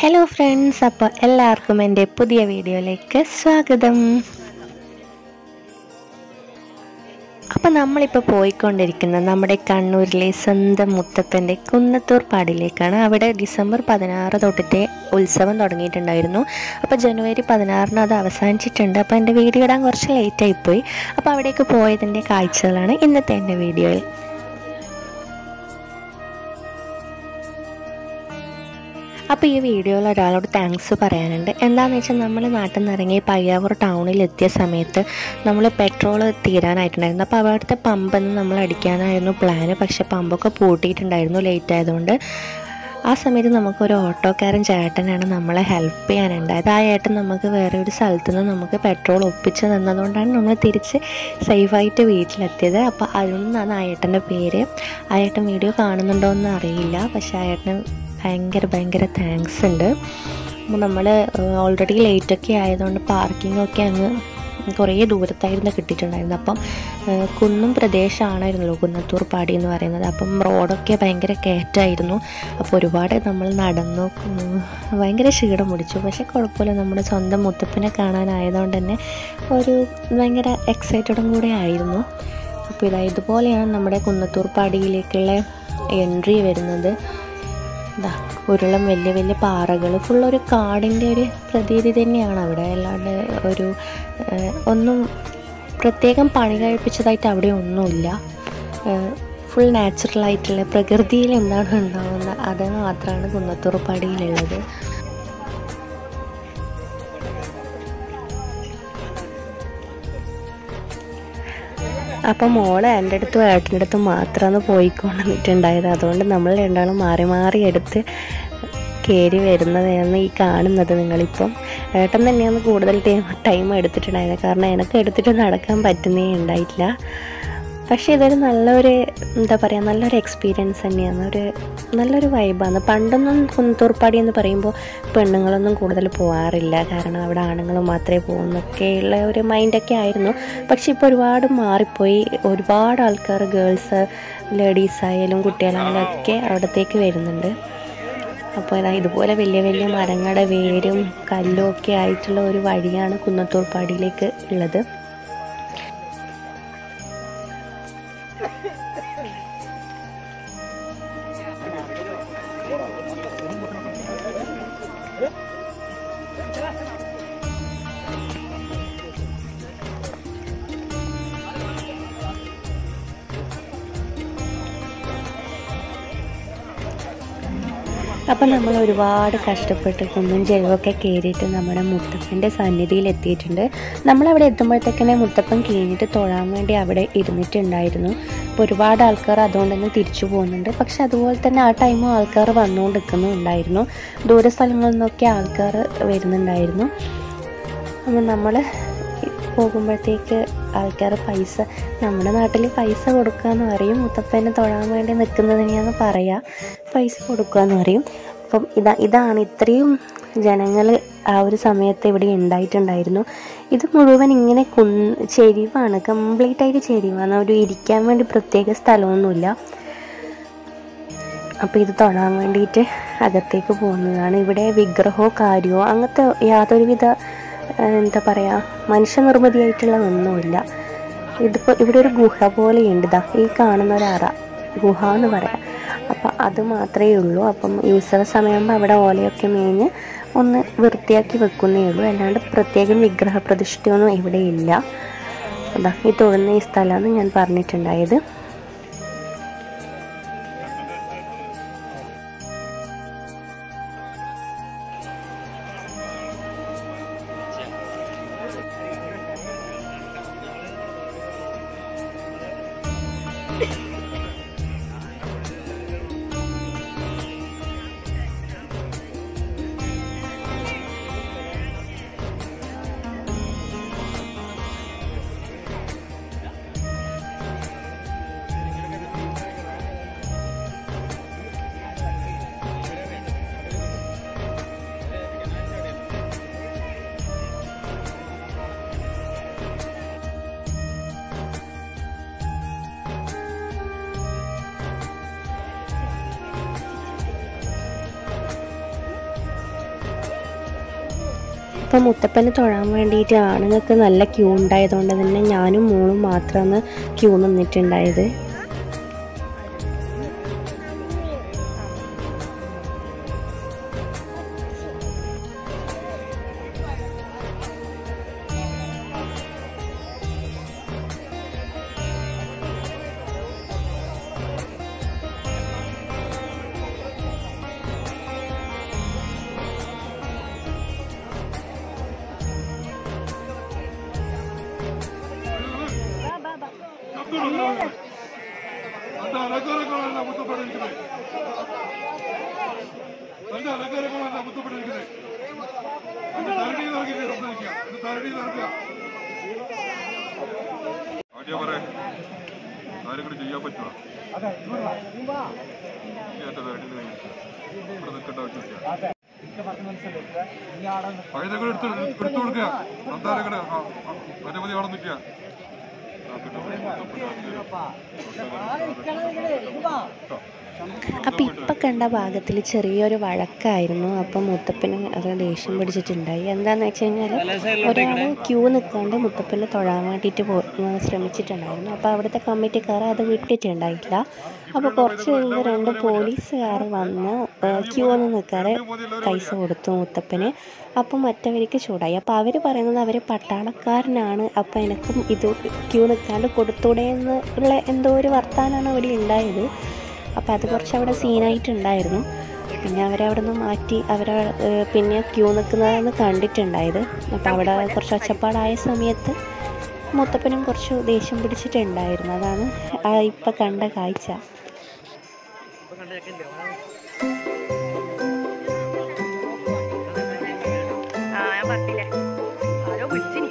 Hello friends അപ്പോൾ എല്ലാവർക്കും എൻ്റെ പുതിയ വീഡിയോയിലേക്ക് സ്വാഗതം അപ്പോൾ നമ്മളിപ്പോൾ പോയിക്കൊണ്ടിരിക്കുന്നത് നമ്മുടെ കണ്ണൂരിലെ സ്വന്തം മുത്തപ്പൻ്റെ കുന്നത്തൂർ പാടിലേക്കാണ് അവിടെ ഡിസംബർ പതിനാറ് തൊട്ടിട്ട് ഉത്സവം തുടങ്ങിയിട്ടുണ്ടായിരുന്നു അപ്പോൾ ജനുവരി പതിനാറിന് അത് അവസാനിച്ചിട്ടുണ്ട് അപ്പോൾ എൻ്റെ വീഡിയോ ഇടാൻ കുറച്ച് ലേറ്റായിപ്പോയി അപ്പോൾ അവിടേക്ക് പോയതിൻ്റെ കാഴ്ചകളാണ് ഇന്നത്തെ എൻ്റെ വീഡിയോയിൽ അപ്പോൾ ഈ വീഡിയോയിൽ ഒരാളോട് താങ്ക്സ് പറയാനുണ്ട് എന്താണെന്ന് വെച്ചാൽ നമ്മൾ നാട്ടിൽ നിന്ന് ഇറങ്ങി പയ്യാവൂർ ടൗണിൽ എത്തിയ സമയത്ത് നമ്മൾ പെട്രോൾ തീരാനായിട്ടുണ്ടായിരുന്നു അപ്പോൾ അവിടുത്തെ പമ്പൊന്ന് നമ്മൾ അടിക്കാനായിരുന്നു പ്ലാന് പക്ഷേ പമ്പൊക്കെ പൂട്ടിയിട്ടുണ്ടായിരുന്നു ലേറ്റ് ആയതുകൊണ്ട് ആ സമയത്ത് നമുക്കൊരു ഓട്ടോക്കാരൻ ചേട്ടനാണ് നമ്മളെ ഹെൽപ്പ് ചെയ്യാനുണ്ടായത് ആ ഏട്ടൻ നമുക്ക് വേറെ ഒരു സ്ഥലത്ത് നിന്ന് നമുക്ക് പെട്രോൾ ഒപ്പിച്ച് തന്നതുകൊണ്ടാണ് നമ്മൾ തിരിച്ച് സേഫായിട്ട് വീട്ടിലെത്തിയത് അപ്പോൾ അരുൺ എന്നാണ് ആ ഏട്ടൻ്റെ പേര് ആ ഏട്ടൻ വീഡിയോ കാണുന്നുണ്ടോ എന്ന് അറിയില്ല പക്ഷേ ആ ഏട്ടന് ഭയങ്കര ഭയങ്കര താങ്ക്സ് ഉണ്ട് അപ്പോൾ നമ്മൾ ഓൾറെഡി ലേറ്റൊക്കെ ആയതുകൊണ്ട് പാർക്കിങ്ങൊക്കെ അങ്ങ് കുറേ ദൂരത്തായിരുന്നു കിട്ടിയിട്ടുണ്ടായിരുന്നു അപ്പം ഏഹ് കുന്നും പ്രദേശമാണായിരുന്നല്ലോ കുന്നത്തൂർ പാടി എന്ന് പറയുന്നത് അപ്പം റോഡൊക്കെ ഭയങ്കര കയറ്റായിരുന്നു അപ്പോൾ ഒരുപാട് നമ്മൾ നടന്നു ഉം, ഭയങ്കര ക്ഷീണം പിടിച്ചു പക്ഷെ കുഴപ്പമില്ല നമ്മുടെ സ്വന്തം മുത്തപ്പനെ കാണാനായതുകൊണ്ട് തന്നെ ഒരു ഭയങ്കര എക്സൈറ്റഡും കൂടെ ആയിരുന്നു അപ്പോൾ ഇതാ ഇതുപോലെയാണ് നമ്മുടെ കുന്നത്തൂർ പാടിയിലേക്കുള്ള എൻട്രി വരുന്നത് ഇതാ ഉരുളം വലിയ വലിയ പാറകൾ ഫുൾ ഒരു കാടിൻ്റെ ഒരു പ്രതീതി തന്നെയാണ് അവിടെ അല്ലാണ്ട് ഒരു ഏഹ്, ഒന്നും പ്രത്യേകം പണി കഴിപ്പിച്ചതായിട്ട് അവിടെ ഒന്നുമില്ല ഫുൾ നാച്ചുറൽ ആയിട്ടുള്ള പ്രകൃതിയിൽ എന്താണ് ഉണ്ടാകുന്നത് അത് മാത്രമാണ് കുന്നത്തൂർ പടിയിലുള്ളത് അപ്പം മോള് എൻ്റെ അടുത്തും ഏട്ടൻ്റെ അടുത്തും മാത്രമാണ് പോയിക്കൊണ്ടിട്ടുണ്ടായത് അതുകൊണ്ട് നമ്മൾ രണ്ടാളും മാറി മാറി എടുത്ത് കയറി വരുന്നതാണ് ഈ കാണുന്നത് നിങ്ങളിപ്പം ഏട്ടൻ തന്നെയാണ് കൂടുതൽ ടൈം ടൈം എടുത്തിട്ടുണ്ടായത് കാരണം എനിക്ക് എടുത്തിട്ട് നടക്കാൻ പറ്റുന്നേ ഉണ്ടായിട്ടില്ല പക്ഷേ ഇതൊരു നല്ലൊരു എന്താ പറയുക നല്ലൊരു എക്സ്പീരിയൻസ് തന്നെയാണ് ഒരു നല്ലൊരു വൈബാണ് പണ്ടൊന്നും കുന്നത്തൂർപ്പാടി എന്ന് പറയുമ്പോൾ പെണ്ണുങ്ങളൊന്നും കൂടുതൽ പോകാറില്ല കാരണം അവിടെ ആണുങ്ങൾ മാത്രമേ പോകുന്നൊക്കെയുള്ള ഒരു മൈൻഡൊക്കെ ആയിരുന്നു പക്ഷെ ഇപ്പോൾ ഒരുപാട് മാറിപ്പോയി ഒരുപാട് ആൾക്കാർ ഗേൾസ് ലേഡീസ് ആയാലും കുട്ടികളായാലും ഒക്കെ അവിടത്തേക്ക് വരുന്നുണ്ട് അപ്പോൾ ഇതാ ഇതുപോലെ വലിയ വലിയ മരങ്ങളുടെ വേരും കല്ലും ഒക്കെ ആയിട്ടുള്ള ഒരു വഴിയാണ് കുന്നത്തൂർപ്പാടിയിലേക്ക് ഉള്ളത് അപ്പം നമ്മൾ ഒരുപാട് കഷ്ടപ്പെട്ട് കുന്നും ചെരുവൊക്കെ കയറിയിട്ട് നമ്മുടെ മുത്തപ്പൻ്റെ സന്നിധിയിൽ എത്തിയിട്ടുണ്ട് നമ്മളവിടെ എത്തുമ്പോഴത്തേക്കന്നെ മുത്തപ്പൻ കഴിഞ്ഞിട്ട് തൊഴാൻ വേണ്ടി അവിടെ ഇരുന്നിട്ടുണ്ടായിരുന്നു അപ്പോൾ ഒരുപാട് ആൾക്കാർ അതുകൊണ്ട് തന്നെ തിരിച്ചു പോകുന്നുണ്ട് പക്ഷെ അതുപോലെ തന്നെ ആ ടൈമും ആൾക്കാർ വന്നുകൊണ്ട് നിൽക്കുന്നുണ്ടായിരുന്നു ദൂര സ്ഥലങ്ങളിൽ നിന്നൊക്കെ ആൾക്കാർ വരുന്നുണ്ടായിരുന്നു അപ്പോൾ നമ്മൾ പോകുമ്പോഴത്തേക്ക് ആൾക്കാർ പൈസ നമ്മുടെ നാട്ടിൽ പൈസ കൊടുക്കുക എന്ന് പറയും മുത്തപ്പനെ തൊഴാൻ വേണ്ടി നിൽക്കുന്നതിനെയാണ് പറയുക പൈസ കൊടുക്കുക എന്ന് പറയും അപ്പം ഇതാ ഇതാണ് ഇത്രയും ജനങ്ങൾ ആ ഒരു സമയത്ത് ഇവിടെ ഉണ്ടായിട്ടുണ്ടായിരുന്നു ഇത് മുഴുവൻ ഇങ്ങനെ കുന്ന് ചെരിവാണ് കംപ്ലീറ്റ് ആയിട്ട് ചെരിവാണ് ഒരു ഇരിക്കാൻ വേണ്ടി പ്രത്യേക സ്ഥലമൊന്നുമില്ല അപ്പോൾ ഇത് തൊഴാൻ വേണ്ടിയിട്ട് അകത്തേക്ക് പോകുന്നതാണ് ഇവിടെ വിഗ്രഹമോ കാര്യമോ അങ്ങനത്തെ യാതൊരുവിധ ഏഹ്, എന്താ പറയുക മനുഷ്യനിർമ്മിതിയായിട്ടുള്ളതൊന്നുമില്ല ഇതിപ്പോൾ ഇവിടെ ഒരു ഗുഹ പോലെയുണ്ട് ഇതാ ഈ കാണുന്ന ഒരു അറ ഗുഹ എന്ന് പറയാം അപ്പം അത് മാത്രമേ ഉള്ളൂ അപ്പം ഈ ഉത്സവ സമയമാകുമ്പോൾ അവിടെ ഓലയൊക്കെ മേഞ്ഞ് ഒന്ന് വൃത്തിയാക്കി വെക്കുന്നേ ഉള്ളൂ അല്ലാണ്ട് പ്രത്യേകം വിഗ്രഹ പ്രതിഷ്ഠയൊന്നും ഇവിടെ ഇല്ല അതാ ഈ തൊഴുന്ന ഈ സ്ഥലമാണ് ഞാൻ പറഞ്ഞിട്ടുണ്ടായത് അപ്പം മുത്തപ്പന് തൊഴാൻ വേണ്ടിയിട്ട് ആണുങ്ങൾക്ക് നല്ല ക്യൂ ഉണ്ടായതുകൊണ്ട് തന്നെ ഞാനും മോളും മാത്രമാണ് ക്യൂ നിന്നിട്ടുണ്ടായത് அந்த அலங்காரங்கள முத்தப்பட இருக்குது அந்த அலங்காரங்கள முத்தப்பட இருக்குது அந்த തരടി നോക്കിയിട്ട് സംസാരിക്കുക അത് തരടി നോക്കുക ആദ്യം പറ ആരും കൂടി ചെയ്യാൻ പറ്റുമോ എന്റെ തരടി ഇവിടെ നിൽക്കേണ്ട ആവശ്യമില്ല പൈതകൾ എടുത്ത് എടുത്തു കൊടുക്കുക സന്താനങ്ങള് അനവധി അവിടെ നിൽക്കുക അപ്പം ഇപ്പം കണ്ട ഭാഗത്തിൽ ചെറിയൊരു വഴക്കായിരുന്നു അപ്പം മുത്തപ്പന് അത് ദേഷ്യം പിടിച്ചിട്ടുണ്ടായി എന്താണെന്ന് വെച്ച് കഴിഞ്ഞാൽ ഒരാൾ ക്യൂ നിൽക്കാണ്ട് മുത്തപ്പനെ തൊഴാൻ വേണ്ടിയിട്ട് പോ ശ്രമിച്ചിട്ടുണ്ടായിരുന്നു അപ്പോൾ അവിടുത്തെ കമ്മിറ്റിക്കാർ അത് വിട്ടിട്ടുണ്ടായില്ല അപ്പോൾ കുറച്ച് കഴിഞ്ഞ് രണ്ട് പോലീസുകാർ വന്ന് ക്യൂ ഒന്നും നിൽക്കാതെ പൈസ കൊടുത്തു മുത്തപ്പന് അപ്പം മറ്റവർക്ക് ചൂടായി അപ്പോൾ അവർ പറയുന്നത് അവർ പട്ടാളക്കാരനാണ് അപ്പോൾ എനിക്കും ഇത് ക്യൂ നിൽക്കാണ്ട് കൊടുത്തൂടെ എന്ന് ഉള്ള എന്തോ ഒരു വർത്താനമാണ് അവിടെ ഉണ്ടായത് അപ്പോൾ അത് കുറച്ച് അവിടെ സീനായിട്ടുണ്ടായിരുന്നു പിന്നെ അവരെ അവിടെ നിന്ന് മാറ്റി അവരെ ഏഹ്, പിന്നെ ക്യൂ നിൽക്കുന്നതാണ് കണ്ടിട്ടുണ്ടായത് അപ്പോൾ അവിടെ കുറച്ച് ഒച്ചപ്പാടായ സമയത്ത് മുത്തപ്പനും കുറച്ച് ദേഷ്യം പിടിച്ചിട്ടുണ്ടായിരുന്നു അതാണ് ആ ഇപ്പം കണ്ട കാഴ്ച ഞാൻ പറഞ്ഞില്ലേ ആരോ വിളിച്ചിനി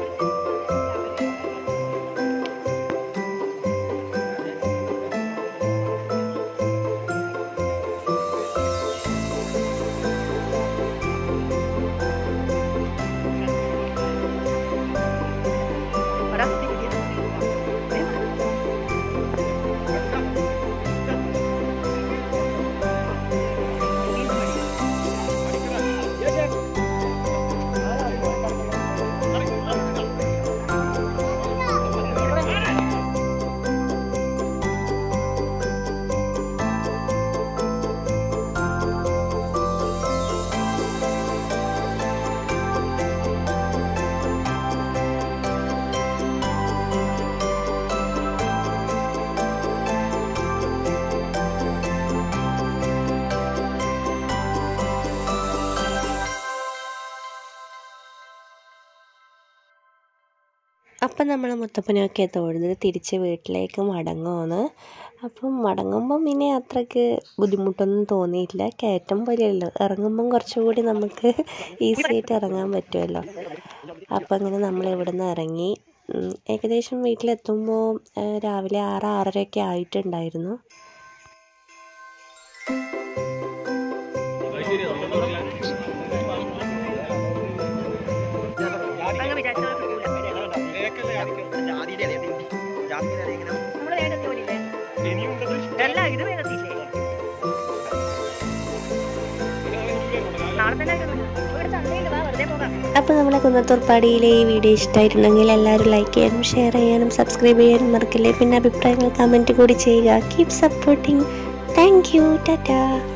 അപ്പം നമ്മൾ മുത്തപ്പനെയൊക്കെ തൊഴുത് തിരിച്ച് വീട്ടിലേക്ക് മടങ്ങുമെന്ന് അപ്പം മടങ്ങുമ്പം പിന്നെ അത്രയ്ക്ക് ബുദ്ധിമുട്ടൊന്നും തോന്നിയില്ല കയറ്റം പോലെയല്ലോ ഇറങ്ങുമ്പം കുറച്ചുകൂടി നമുക്ക് ഈസി ആയിട്ട് ഇറങ്ങാൻ പറ്റുമല്ലോ അപ്പം അങ്ങനെ നമ്മൾ ഇവിടുന്ന് ഇറങ്ങി ഉം, ഏകദേശം വീട്ടിലെത്തുമ്പോൾ ഏഹ്, രാവിലെ ആറ് ആറരയൊക്കെ ആയിട്ടുണ്ടായിരുന്നു അങ്ങ് വിചാരിച്ചാൽ കിട്ടൂല നമ്മള് വേഗത്തിൽ പോലില്ലേ അല്ല ഇത് വേഗത്തില്ലേ നാളെ തന്നെ ആയിട്ടൊന്നുമില്ല. ഇവിടെ ചന്തയുണ്ട് വാ വെറുതെ പോകാം അപ്പോൾ നമ്മളെ കുന്നത്തൂർപ്പാടിയിലെ ഈ വീഡിയോ ഇഷ്ടമായിട്ടുണ്ടെങ്കിൽ എല്ലാവരും ലൈക്ക് ചെയ്യാനും ഷെയർ ചെയ്യാനും സബ്സ്ക്രൈബ് ചെയ്യാനും മറക്കില്ലേ പിന്നെ അഭിപ്രായങ്ങൾ കമൻറ്റ് കൂടി ചെയ്യുക keep supporting thank you Tata